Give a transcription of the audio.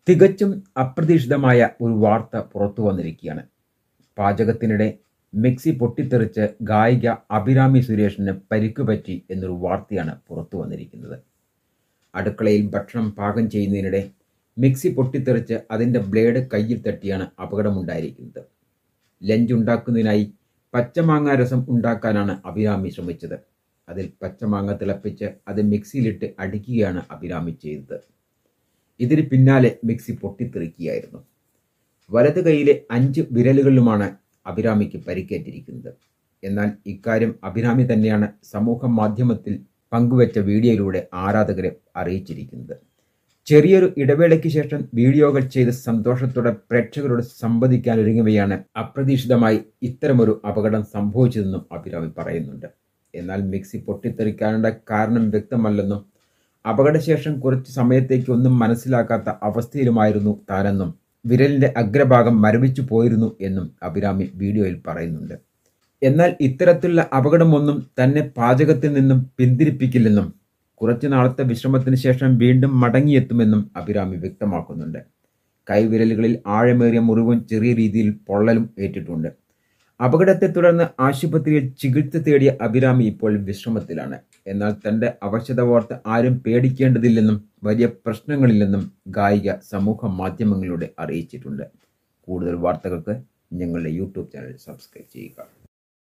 തികച്ചും അപ്രതീക്ഷിതമായ ഒരു വാർത്ത പുറത്തു വന്നിരിക്കുകയാണ് പാചകത്തിനിടെ മിക്സി പൊട്ടിത്തെറിച്ച് ഗായിക അഭിരാമി സുരേഷിന് പരിക്ക് പറ്റി എന്നൊരു വാർത്തയാണ് പുറത്തു വന്നിരിക്കുന്നത് അടുക്കളയിൽ ഭക്ഷണം പാകം ചെയ്യുന്നതിനിടെ മിക്സി പൊട്ടിത്തെറിച്ച് അതിൻ്റെ ബ്ലേഡ് കയ്യിൽ തട്ടിയാണ് അപകടമുണ്ടായിരിക്കുന്നത് ലഞ്ച് ഉണ്ടാക്കുന്നതിനായി പച്ചമാങ്ങ രസം ഉണ്ടാക്കാനാണ് അഭിരാമി ശ്രമിച്ചത് അതിൽ പച്ചമാങ്ങ തിളപ്പിച്ച് അത് മിക്സിയിലിട്ട് അടിക്കുകയാണ് അഭിരാമി ചെയ്തത് ഇതിന് പിന്നാലെ മിക്സി പൊട്ടിത്തെറിക്കുകയായിരുന്നു വലത് കൈയിലെ അഞ്ച് വിരലുകളിലുമാണ് അഭിരാമിക്ക് പരിക്കേറ്റിരിക്കുന്നത് എന്നാൽ ഇക്കാര്യം അഭിരാമി തന്നെയാണ് സമൂഹ മാധ്യമത്തിൽ പങ്കുവച്ച വീഡിയോയിലൂടെ ആരാധകരെ അറിയിച്ചിരിക്കുന്നത് ചെറിയൊരു ഇടവേളയ്ക്ക് ശേഷം വീഡിയോകൾ ചെയ്ത് സന്തോഷത്തോടെ പ്രേക്ഷകരോട് സംവദിക്കാൻ ഒരുങ്ങുകയാണ് അപ്രതീക്ഷിതമായി ഇത്തരമൊരു അപകടം സംഭവിച്ചതെന്നും അഭിരാമി പറയുന്നുണ്ട് എന്നാൽ മിക്സി പൊട്ടിത്തെറിക്കാനുള്ള കാരണം വ്യക്തമല്ലെന്നും അപകടശേഷം കുറച്ച് സമയത്തേക്ക് ഒന്നും മനസ്സിലാക്കാത്ത അവസ്ഥയിലുമായിരുന്നു താനെന്നും വിരലിന്റെ അഗ്രഭാഗം മരവിച്ചു പോയിരുന്നു എന്നും അഭിരാമി വീഡിയോയിൽ പറയുന്നുണ്ട് എന്നാൽ ഇത്തരത്തിലുള്ള അപകടമൊന്നും തന്നെ പാചകത്തിൽ നിന്നും പിന്തിരിപ്പിക്കില്ലെന്നും കുറച്ചു നാളത്തെ വിശ്രമത്തിന് ശേഷം വീണ്ടും മടങ്ങിയെത്തുമെന്നും അഭിരാമി വ്യക്തമാക്കുന്നുണ്ട് കൈവിരലുകളിൽ ആഴമേറിയ മുറിവും ചെറിയ രീതിയിൽ പൊള്ളലും ഏറ്റിട്ടുണ്ട് അപകടത്തെ തുടർന്ന് ആശുപത്രിയിൽ ചികിത്സ തേടിയ അഭിരാമി ഇപ്പോൾ വിശ്രമത്തിലാണ് എന്നാൽ തന്റെ അവശത ഓർത്ത് ആരും പേടിക്കേണ്ടതില്ലെന്നും വലിയ പ്രശ്നങ്ങളില്ലെന്നും ഗായിക സമൂഹ മാധ്യമങ്ങളിലൂടെ അറിയിച്ചിട്ടുണ്ട് കൂടുതൽ വാർത്തകൾക്ക് ഞങ്ങളുടെ യൂട്യൂബ് ചാനൽ സബ്സ്ക്രൈബ് ചെയ്യുക